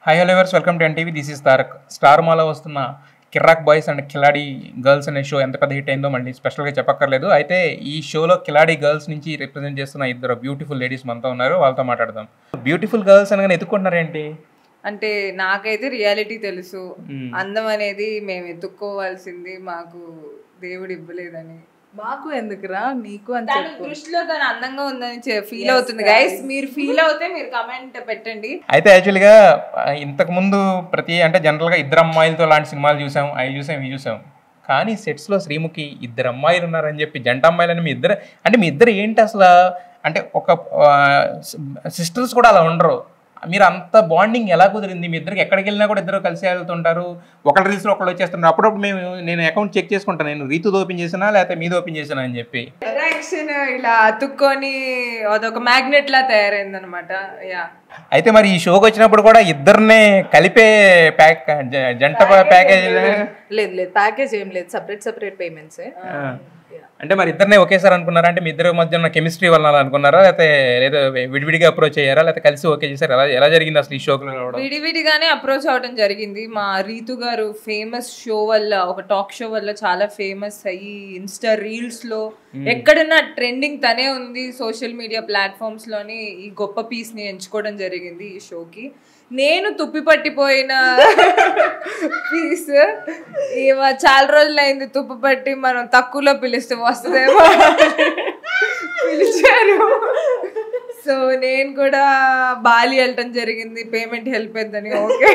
Hi hello viewers welcome to NTV this is Tarak star మాలో వస్తున్న కిరాక్ బాయ్స్ అండ్ కిలాడి గర్ల్స్ అనే షో ఎంత పెద్ద హిట్ అయిందో మళ్ళీ స్పెషల్గా చెప్పక్కర్లేదు అయితే ఈ షోలో కిలాడి గర్ల్స్ నుంచి రిప్రజెంట్ చేస్తున్న ఇద్దరు బ్యూటిఫుల్ లేడీస్ మనతో ఉన్నారు వాళ్ళతో మాట్లాడదాం బ్యూటిఫుల్ గర్ల్స్ అనగానే ఎత్తుకుంటున్నారేంటి అంటే నాకైతే రియాలిటీ తెలుసు అందం అనేది మేము ఎత్తుక్కోవాల్సింది మాకు దేవుడు ఇవ్వలేదని మాకు ఎందుకురా నీకు అని తన చెప్పు దృష్టిలో తను అందంగా ఉందని ఫీల్ అవుతుంది గైస్ మీరు ఫీల్ అవుతే మీరు కమెంట్ పెట్టండి అయితే యాక్చువల్గా ఇంతకు ముందు ప్రతి అంటే జనరల్గా ఇద్దరు అమ్మాయిలతో లాంటి సినిమాలు చూసాం అవి చూసాం ఇవి చూసాం కానీ సెట్స్లో శ్రీముఖి ఇద్దరు అమ్మాయిలు ఉన్నారని చెప్పి జంట అమ్మాయిలని మీ ఇద్దరు అంటే మీ ఇద్దరు ఏంటి అసలు అంటే ఒక సిస్టర్స్ కూడా అలా ఉండరు మీరు అంత బాండింగ్ ఎలా కుదిరింది మీ ఇద్దరికి ఎక్కడికి వెళ్ళినా కూడా ఇద్దరు కలిసి వెళ్తుంటారు ఒకళ్ళ రీల్స్లో ఒకళ్ళు వచ్చేస్తుంటారు అప్పుడప్పుడు మేము నేను అకౌంట్ చెక్ చేసుకుంటాను నేను రీతు ఓపెన్ చేసినా లేకపోతే మీది ఓపెన్ చేసినా అని చెప్పి అట్రాక్షన్ ఇలా అతుక్కొని అదొక మ్యాగ్నెట్ లా తయారైంది అనమాట యా అయితే మరి ఈ షోకి వచ్చినప్పుడు కూడా ఇద్దరినే కలిపే ప్యాక్ జ- జంట ప్యాకేజ్ లేదు లేదు ప్యాకేజ్ ఏం లేదు సపరేట్ సపరేట్ పేమెంట్స్ అంటే మరి ఇద్దరినే ఒకేసారి అనుకున్నారా అంటే మీ ఇద్దరి మధ్య ఉన్న కెమిస్ట్రీ వల్ల అలా అనుకున్నారా లేకపోతే లేదా విడివిడిగా అప్రోచ్ అయ్యారా లేకపోతే కలిసి ఓకే చేశారు ఎలా ఎలా జరిగింది అసలు ఈ షోకి రావడం విడివిడిగానే అప్రోచ్ అవడం జరిగింది మా రీతు గారు ఫేమస్ షో వల్ల ఒక టాక్ షో వల్ల చాలా ఫేమస్ అయ్యి ఇన్స్టా రీల్స్ లో ఎక్కడన్నా ట్రెండింగ్ తనే ఉంది సోషల్ మీడియా ప్లాట్ఫామ్స్ లోని ఈ గొప్ప పీస్ ని ఎంచుకోవడం జరిగింది ఈ షోకి నేను తుప్పి పట్టిపోయిన పీస్ ఏమో చాలా రోజులు అయింది తుప్పు పట్టి మనం తక్కువలో పిలిస్తే వస్తుందేమో పిలిచారు సో నేను కూడా బాలి వెళ్ళటం జరిగింది పేమెంట్ హెల్ప్ అవుతుందని ఓకే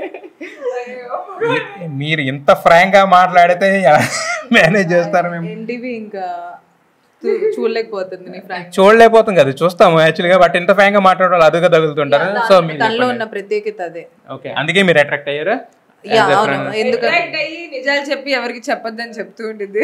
మీ- మీరు ఇంత ఫ్రాంక్ గా మాట్లాడితే ఎలా మేనేజ్ చేస్తారు మేము ఎన్టీవీ ఇంకా చూ- చూడలేకపోతుంది నీ ఫ్రాంక్ చూడలేకపోతాం కదా చూస్తాము యాక్చువల్గా బట్ ఇంత ఫ్రాంక్ గా మాట్లాడాలి అదుగా తగులుతుంటారు సో మీరు తనలో ఉన్న ప్రత్యేకత అదే ఓకే అందుకే మీరు అట్రాక్ట్ అయ్యారా యా అవును ఎందుకంటే Attract అయ్యి నిజాలు చెప్పి ఎవరికి చెప్పొద్దని చెప్తూ ఉండిద్ది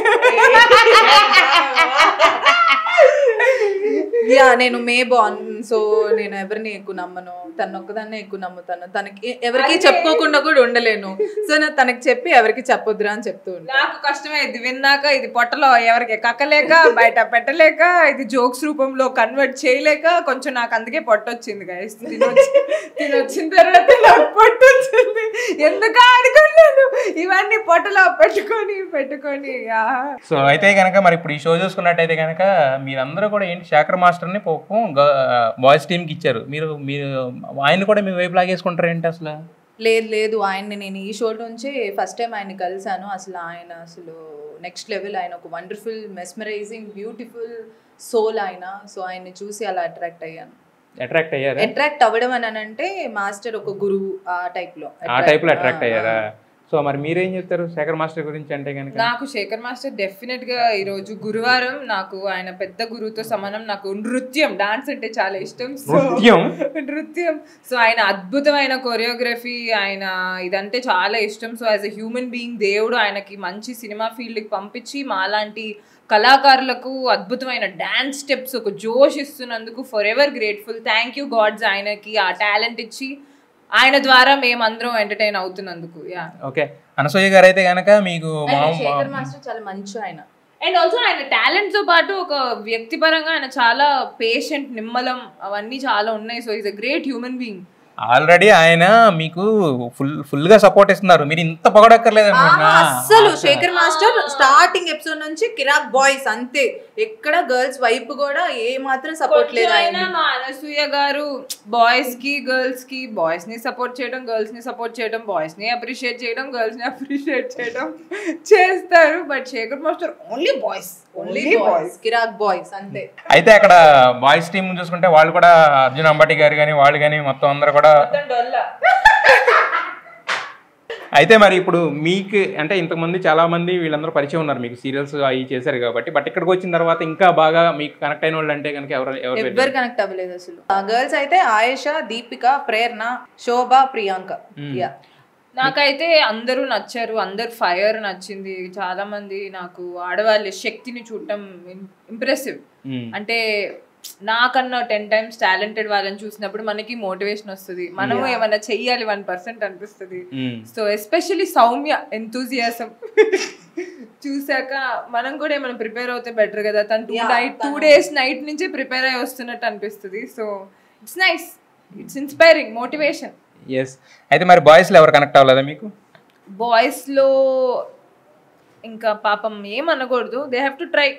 యా నేను మే బాన్ సో నేను ఎవరిని ఎక్కువ నమ్మను తను ఒక్కదాన్నే ఎక్కువ నమ్ముతాను తనకి ఎవరికి చెప్పుకోకుండా కూడా ఉండలేను సో నేను తనకి చెప్పి ఎవరికి చెప్పొద్దురా అని చెప్తూ ఉంటాను నాకు కష్టమైంది విన్నాక ఇది పొట్టలో ఎవరికి కక్కలేక బయట పెట్టలేక ఇది జోక్స్ రూపంలో కన్వర్ట్ చేయలేక కొంచెం నాకు అందుకే పొట్ట వచ్చింది గైస్ తినొచ్చి తినొచ్చిన తర్వాత నాకు పొట్ట వచ్చింది ఎందుకు ఆడుకున్నాను ఇవన్నీ పొట్టలో పెట్టుకొని పెట్టుకొని ఆ. సో అయితే కనుక మరి ఇప్పుడు ఈ షో చూసుకున్నట్టయితే కనుక మీరందరూ కూడా ఏంటి శేఖర్ మాస్టర్ని పాపం బాయ్స్ టీంకి ఇచ్చారు మీరు మీరు ఆయన కూడా మీ వైపు లాగేసుకుంటారు ఏంటి అసలు లేదు లేదు ఆయన్ని నేను ఈ షో నుంచి ఫస్ట్ టైం ఆయన్ని కలిశాను అసలు ఆయన అసలు నెక్స్ట్ లెవెల్ ఆయన ఒక వండర్ఫుల్ మెస్మరైజింగ్ బ్యూటిఫుల్ సోల్ ఆయన సో ఆయన్ని చూసి అలా అట్రాక్ట్ అయ్యాను అట్రాక్ట్ అయ్యారా అట్రాక్ట్ అవ్వడం అని అంటే మాస్టర్ ఒక గురువు ఆ టైప్ లో ఆ టైప్ లో అట్రాక్ట్ అయ్యారా సో మరి మీరేం చెప్తారు శేఖర్ మాస్టర్ గురించి అంటే కనుక నాకు శేఖర్ మాస్టర్ డెఫినెట్ గా ఈ రోజు గురువారం నాకు ఆయన పెద్ద గురువుతో సమానం నాకు నృత్యం డాన్స్ అంటే చాలా ఇష్టం సో నృత్యం నృత్యం సో ఆయన అద్భుతమైన కొరియోగ్రఫీ ఆయన ఇదంటే చాలా ఇష్టం so as a human being దేవుడు ఆయనకి మంచి సినిమా ఫీల్డ్కి పంపించి మాలాంటి కళాకారులకు అద్భుతమైన డాన్స్ స్టెప్స్ ఒక జోష్ ఇస్తున్నందుకు for ever grateful thank you gods ఆయనకి ఆ టాలెంట్ ఇచ్చి ఆయన ద్వారా మేమందరం ఎంటర్టైన్ అవుతున్నందుకు యా ఓకే అనసూయ గారు అయితే కనుక మీకు మా శేఖర్ మాస్టర్ చాలా మంచి ఆయన అండ్ ఆల్సో ఆయన టాలెంట్ తో పాటు ఒక వ్యక్తిపరంగా ఆయన చాలా పేషెంట్ నిమ్మలం అవన్నీ చాలా ఉన్నాయి so is a great human being already ఆయన మీకు ఫుల్ ఫుల్ గా సపోర్ట్ ఇస్తున్నారు మీరు ఇంత పొగడక్కర్లేదు ఆహా, అస్సలు శేఖర్ మాస్టర్ స్టార్టింగ్ ఎపిసోడ్ నుంచి కిరాక్ బాయ్స్ అంతే ఎక్కడ గర్ల్స్ వైపు కూడా ఏ మాత్రం సపోర్ట్ లేదు ఆయన అయినా మా అనసూయ గారు బాయ్స్ కి గర్ల్స్ కి బాయ్స్ ని సపోర్ట్ చేయడం గర్ల్స్ ని సపోర్ట్ చేయడం బాయ్స్ ని అప్రిషియేట్ చేయడం గర్ల్స్ ని అప్రిషియేట్ చేయడం చేస్తారు but Shekhar master only boys only boys Kiraak boys అంతే అయితే అక్కడ బాయ్స్ టీం చూసుకుంటే వాళ్ళు కూడా అర్జున్ అంబటి గారు కానీ వాళ్ళు కానీ మొత్తం అందరూ కూడా అయితే మరి ఇప్పుడు మీకు అంటే ఇంతకుముందు చాలా మంది వీళ్ళందరూ పరిచయం ఉన్నారు మీకు సీరియల్స్ అవి చేశారు కాబట్టి బట్ ఇక్కడికి వచ్చిన తర్వాత ఇంకా బాగా మీకు కనెక్ట్ అయిన వాళ్ళు అంటే కనుక ఎవరు ఎవరు పేరు? ఎవ్వరు కనెక్ట్ అవ్వలేదు అసలు గర్ల్స్ అయితే ఆయేష దీపిక ప్రేరణ శోభ ప్రియాంక యా నాకైతే అందరూ నచ్చారు అందరు ఫైర్ నచ్చింది చాలా మంది నాకు ఆడవాళ్ళ శక్తిని చూడటం ఇంప్రెసివ్ మ్మ్. అంటే నాకన్నా టెన్ టైమ్స్ టాలెంటెడ్ వాళ్ళని చూసినప్పుడు మనకి మోటివేషన్ వస్తుంది మనము ఏమైనా చెయ్యాలి వన్ పర్సెంట్ అనిపిస్తుంది hmm. So especially Soumya enthusiasm చూసాక మనం కూడా ఏమైనా ప్రిపేర్ అవుతే బెటర్ కదా తను two night two days night నుంచే ప్రిపేర్ అయి వస్తున్నట్టు అనిపిస్తుంది so it's nice it's inspiring motivation yes అయితే మరి బాయ్స్లో ఎవరు కనెక్ట్ అవ్వలేదా మీకు బాయ్స్ లో ఇంకా పాపం ఏం అనకూడదు దే హ్యావ్ టు ట్రై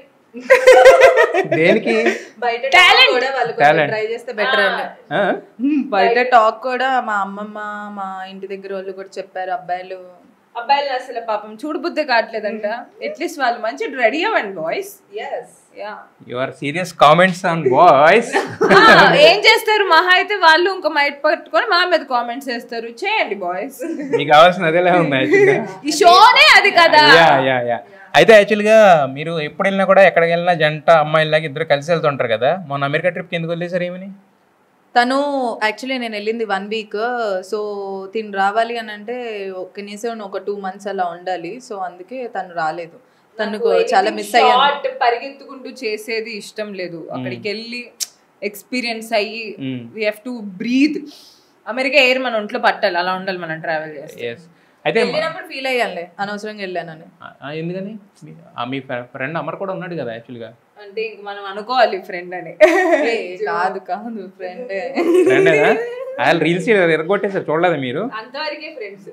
దేనికి బయట Talent. కూడా వాళ్ళు Talent. ట్రై చేస్తే బెటర్ అండి ఆ? బయట టాక్ కూడా మా అమ్మమ్మ మా ఇంటి దగ్గర వాళ్ళు కూడా చెప్పారు అబ్బాయిలు అబ్బాయిలు అసలు పాపం చూడబుద్దే కావట్లేదంట అట్లీస్ట్ వాళ్ళు మంచి రెడీ అవ్వండి boys yeah you are serious comments on boys ఏం చేస్తారు మహా అయితే వాళ్ళు ఇంకా మైట్ పట్టుకొని మా మీద కామెంట్స్ చేస్తారు చేయండి బాయ్స్ మీకు కావాల్సిన అదేలా ఉంది actually. ఈ షోనే అది కదా యా యా యా అయితే యాక్చువల్గా మీరు ఎప్పుడు వెళ్ళినా కూడా ఎక్కడికి వెళ్ళినా జంట అమ్మాయిలాగా ఇద్దరు కలిసి వెళ్తుంటారు కదా మొన్న అమెరికా ట్రిప్కి ఎందుకు వెళ్ళేసారు ఏమని తను యాక్చువల్లీ నేను వెళ్ళింది వన్ వీక్ సో తిను రావాలి అని అంటే కనీసం ఒక టూ మంత్స్ అలా ఉండాలి సో అందుకే తను రాలేదు తనకు చాలా మిస్ అయ్యాను Short పరిగెత్తుకుంటూ చేసేది ఇష్టం లేదు అక్కడికి వెళ్ళి ఎక్స్పీరియన్స్ అయ్యి Mm. We have to breathe America air మన ఒంట్లో పట్టాలి అలా ఉండాలి మనం ట్రావెల్ చేస్తే ఎస్ అయితే వెళ్ళినప్పుడు ఫీల్ అయ్యానులే అనవసరంగా వెళ్ళానని ఆ, ఎందుకని మీ- ఆ, మీ ఫ్రెండ్ అమర్ కూడా ఉన్నాడు కదా యాక్చువల్గా అంటే ఇంక మనం అనుకోవాలి ఫ్రెండ్ అని ఏ, కాదు కాదు ఫ్రెండ్ ఫ్రెండ్ ఆయన రీల్స్ ఎరగొట్టేసారు చూడలేదు మీరు అంతవరకే ఫ్రెండ్స్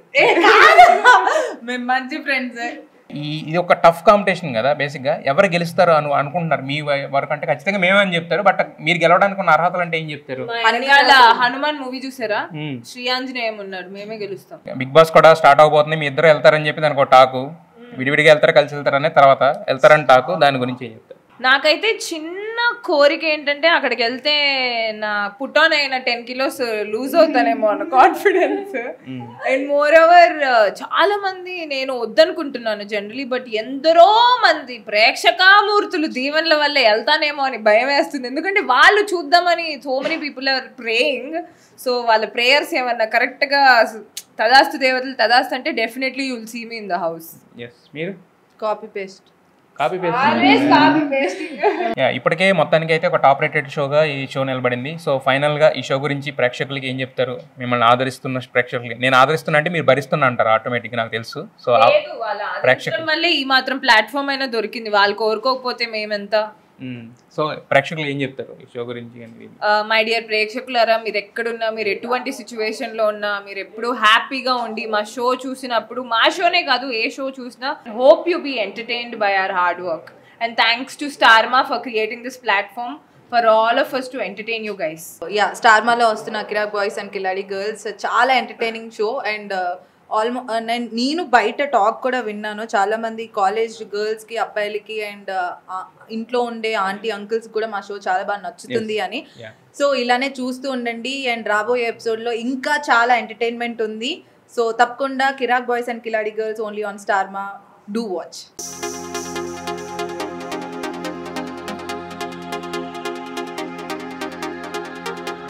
మేము మంచి ఫ్రెండ్స్ ఈ ఇది ఒక టఫ్ కాంపిటీషన్ కదా బేసిక్గా ఎవరు గెలుస్తారు అను అనుకుంటున్నారు మీ వై- వరకు అంటే ఖచ్చితంగా మేమే అని చెప్తారు బట్ మీరు గెలవడానికి ఉన్న అర్హతలు అంటే ఏం చెప్తారు వెనకాల హనుమాన్ మూవీ చూసారా మ్మ్. శ్రీయాంజనేయం ఉన్నాడు మేమే గెలుస్తాం బిగ్ బాస్ కూడా స్టార్ట్ అవబోతుంది మీ ఇద్దరు వెళ్తారని చెప్పి దానికి ఒక టాకు విడివిడిగా వెళ్తారు కలిసి వెళ్తారనే తర్వాత వెళ్తారని టాకు దాని గురించి ఏం చెప్తారు నాకైతే చిన్న కోరిక ఏంటంటే అక్కడికి వెళ్తే నా పుటాన్ అయిన టెన్ కిలోస్ లూజ్ అవుతానేమో అన్న కాన్ఫిడెన్స్ అండ్ మోర్ ఓవర్ చాలా మంది నేను వద్దనుకుంటున్నాను జనరలీ బట్ ఎందరో మంది ప్రేక్షకామూర్తులు దీవెనల వల్ల వెళ్తానేమో అని భయం వేస్తుంది ఎందుకంటే వాళ్ళు చూద్దామని so many people are praying so వాళ్ళ ప్రేయర్స్ ఏమన్నా కరెక్ట్గా తదాస్తు దేవతలు తదాస్తు అంటే definitely you'll see me in the house ఎస్ మీరు copy paste copy paste yeah ఇప్పటికే మొత్తానికి అయితే ఒక టాప్ రేటెడ్ షోగా ఈ షో నిలబడింది సో ఫైనల్ గా ఈ షో గురించి ప్రేక్షకులకి ఏం చెప్తారు మిమ్మల్ని ఆదరిస్తున్న ప్రేక్షకులకి నేను ఆదరిస్తున్నా అంటే మీరు భరిస్తున్నా అంటారు ఆటోమేటిక్ నాకు తెలుసు సో ఆ- లేదు వాళ్ళ ఆదరించడం వల్లే ఈ మాత్రం ప్లాట్ఫామ్ అయినా దొరికింది వాళ్ళు కోరుకోకపోతే మేమెంత మ్మ్. సో ప్రేక్షకులు ఏం చెప్తారు ఈ షో గురించి అనేది మై డియర్ ప్రేక్షకులారా మీరు ఎక్కడున్నా మీరు ఎటువంటి సిచ్యువేషన్ లో ఉన్నా మీరు ఎప్పుడు హ్యాపీగా ఉండి మా షో చూసినప్పుడు మా షోనే కాదు ఏ షో చూసినా hope you be entertained by our hard work and thanks to Star Maa for creating this platform for all of us to entertain you guys yeah star మాలో వస్తున్న కిరాక్ బాయ్స్ అండ్ కిలాడి గర్ల్స్ చాలా ఎంటర్టైనింగ్ షో అండ్ ఆల్మో నేను నేను బయట talk కూడా విన్నాను చాలా మంది కాలేజ్ గర్ల్స్ కి అబ్బాయిలకి అండ్ ఇంట్లో ఉండే ఆంటీ అంకుల్స్ కూడా మా షో చాలా బాగా నచ్చుతుంది అని Yeah. సో ఇలానే చూస్తూ ఉండండి అండ్ రాబోయే ఎపిసోడ్ లో ఇంకా చాలా ఎంటర్టైన్మెంట్ ఉంది సో తప్పకుండా Kirrak boys and Khiladi girls only on Star Maa do watch